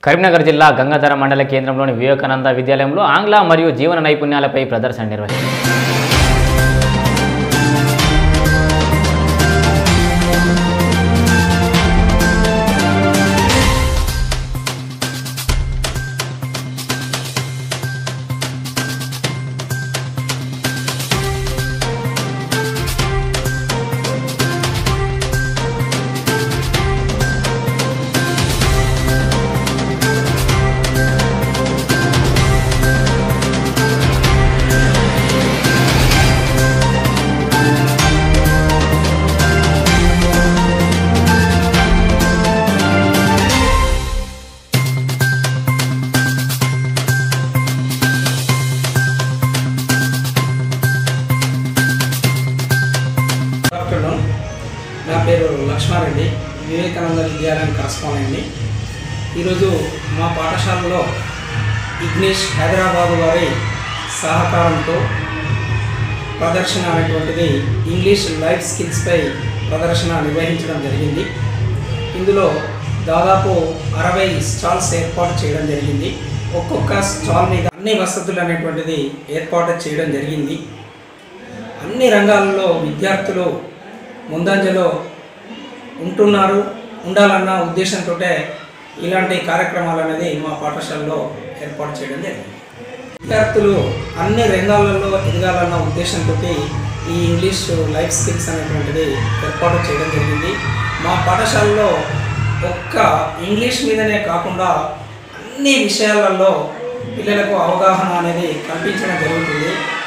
కరీంనగర్ జిల్లా గంగాధర మండల కేంద్రంలోని వివేకానంద విద్యాలయంలో ఆంగ్ల మరియు జీవన నైపుణ్యాలపై ప్రదర్శన నిర్వహించారు గుడ్ ఆఫ్టర్నూన్ నా పేరు లక్ష్మారెడ్డి వివేకానంద విద్యాలయం కరస్పాండెంట్ని ఈరోజు మా పాఠశాలలో ఇగ్నేష్ హైదరాబాద్ వారి సహకారంతో ప్రదర్శన అనేటువంటిది ఇంగ్లీష్ లైఫ్ స్కిల్స్పై ప్రదర్శన నిర్వహించడం జరిగింది ఇందులో దాదాపు అరవై స్టాల్స్ ఏర్పాటు చేయడం జరిగింది ఒక్కొక్క స్టాల్ మీద అన్ని వసతులు అనేటువంటిది ఏర్పాటు చేయడం జరిగింది అన్ని రంగాల్లో విద్యార్థులు ముందంజలో ఉంటున్నారు ఉండాలన్న ఉద్దేశంతో ఇలాంటి కార్యక్రమాలు అనేది మా పాఠశాలలో ఏర్పాటు చేయడం జరిగింది విద్యార్థులు అన్ని రంగాలలో ఎదగాలన్న ఉద్దేశంతో ఈ ఇంగ్లీష్ లైఫ్ స్కిల్స్ అనేటువంటిది ఏర్పాటు చేయడం జరిగింది మా పాఠశాలలో ఒక్క ఇంగ్లీష్ మీదనే కాకుండా అన్ని విషయాలలో పిల్లలకు అవగాహన అనేది కల్పించడం జరుగుతుంది